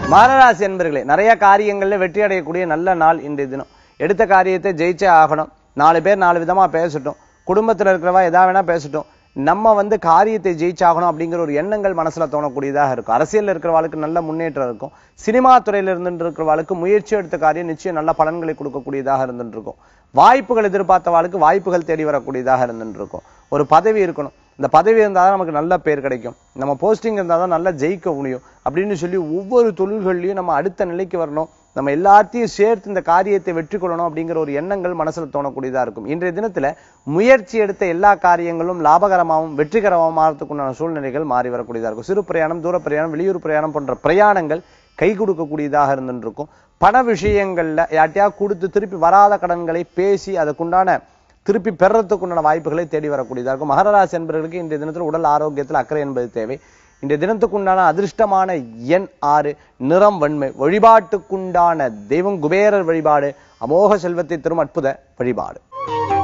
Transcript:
மகராசி என்பர்களே நிறைய காரியங்கள்ல வெற்றி அடையக்கூடிய நல்ல நாள் இன்றைய தினம் எடுத்த காரியத்தை ஜெயிச்சே ஆகணும் நாலு பேர் நாலு விதமா பேசட்டும் குடும்பத்துல இருக்கிறவா எதா வேணா பேசட்டும் நம்ம வந்து காரியத்தை ஜெயிச்சாகணும் அப்படிங்கிற ஒரு எண்ணங்கள் மனசுல தோணக்கூடியதாக இருக்கும் அரசியல்ல இருக்கிறவாளுக்கு நல்ல முன்னேற்றம் இருக்கும் சினிமா துறையில இருந்துட்டு இருக்கிறவாளுக்கு முயற்சி எடுத்த காரியம் நிச்சயம் நல்ல பலன்களை கொடுக்கக்கூடியதாக இருந்துட்டு இருக்கும் வாய்ப்புகள் எதிர்பார்த்தவாளுக்கு வாய்ப்புகள் தேடி வரக்கூடியதாக இருந்துட்டு இருக்கும் ஒரு பதவி இருக்கணும் இந்த பதவி இருந்தால் தான் நமக்கு நல்ல பேர் கிடைக்கும் நம்ம போஸ்டிங் இருந்தால் தான் நல்லா ஜெயிக்க முடியும் அப்படின்னு சொல்லி ஒவ்வொரு தொழில்கள்லையும் நம்ம அடுத்த நிலைக்கு வரணும் நம்ம எல்லாத்தையும் சேர்த்து இந்த காரியத்தை வெற்றி கொள்ளணும் அப்படிங்கிற ஒரு எண்ணங்கள் மனசுல தோணக்கூடியதா இருக்கும் இன்றைய தினத்துல முயற்சி எடுத்த எல்லா காரியங்களும் லாபகரமாகவும் வெற்றிகரமாகவும் மாறத்துக்குண்டான சூழ்நிலைகள் மாறி வரக்கூடியதா இருக்கும் சிறு பிரயாணம் தூர பிரயாணம் வெளியூர் பிரயாணம் போன்ற பிரயாணங்கள் கை கொடுக்கக்கூடியதாக இருந்துட்டு இருக்கும் பண விஷயங்கள்ல யார்ட்டையா கொடுத்து திருப்பி வராத கடன்களை பேசி அதுக்குண்டான திருப்பி பெறறதுக்கு உண்டான வாய்ப்புகளை தேடி வரக்கூடியதா இருக்கும் மகர ராசி என்பவர்களுக்கு இன்றைய தினத்தில் உடல் ஆரோக்கியத்தில் அக்கறை என்பது தேவை இன்றைய தினத்துக்குண்டான அதிர்ஷ்டமான எண் ஆறு நிறம் வன்மை வழிபாட்டுக்குண்டான தெய்வம் குபேரர் வழிபாடு அமோக செல்வத்தை தரும் அற்புத வழிபாடு